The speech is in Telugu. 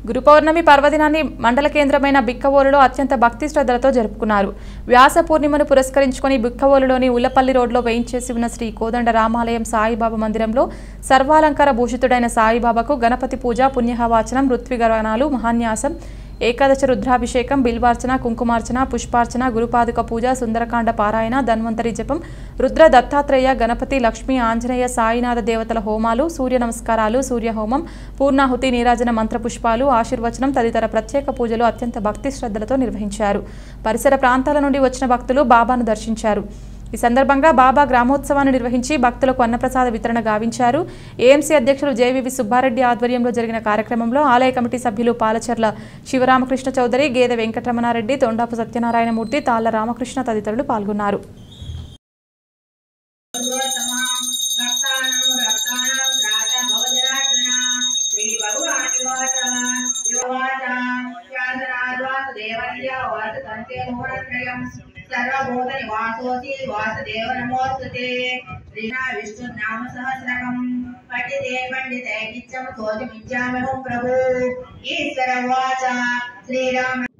గురు పౌర్ణమి పర్వదినాన్ని మండల కేంద్రమైన బిక్కవోలులో అత్యంత భక్తి శ్రద్ధలతో జరుపుకున్నారు వ్యాస పూర్ణిమను పురస్కరించుకొని బిక్కవోలులోని ఉల్లపల్లి రోడ్లో వేయించేసి ఉన్న శ్రీ కోదండ రామాలయం సాయిబాబా మందిరంలో సర్వాలంకార భూషితుడైన సాయిబాబాకు గణపతి పూజ పుణ్యహవాచనం ఋత్విగణాలు మహాన్యాసం ఏకాదశ రుద్రాభిషేకం బిల్వార్చన కుంకుమార్చన పుష్పార్చన గురుపాదుక పూజ సుందరకాండ పారాయణ ధన్వంతరి జపం రుద్ర దత్తాత్రేయ గణపతి లక్ష్మీ ఆంజనేయ సాయినాథ దేవతల హోమాలు సూర్య నమస్కారాలు సూర్య హోమం పూర్ణాహుతి నీరాజన మంత్రపుష్పాలు ఆశీర్వచనం తదితర ప్రత్యేక పూజలు అత్యంత భక్తి శ్రద్ధలతో నిర్వహించారు పరిసర ప్రాంతాల నుండి వచ్చిన భక్తులు బాబాను దర్శించారు ఈ సందర్భంగా బాబా గ్రామోత్సవాన్ని నిర్వహించి భక్తులకు అన్నప్రసాద వితరణ గావించారు ఏఎంసీ అధ్యక్షులు జేవివి సుబ్బారెడ్డి ఆధ్వర్యంలో జరిగిన కార్యక్రమంలో ఆలయ కమిటీ సభ్యులు పాలచర్ల శివరామకృష్ణ చౌదరి గేదె వెంకటరమణారెడ్డి తొండాపు సత్యనారాయణమూర్తి తాళ్ల రామకృష్ణ తదితరులు పాల్గొన్నారు సర్వభూతనివాసోసి వాసుదేవ నమోస్తుతే శ్రీనా విష్ణునామ సహస్రకం పఠితే పండితే నిత్యం సోజమిచ్చామహం ప్రభు ఈశ్వర వాచ శ్రీరామ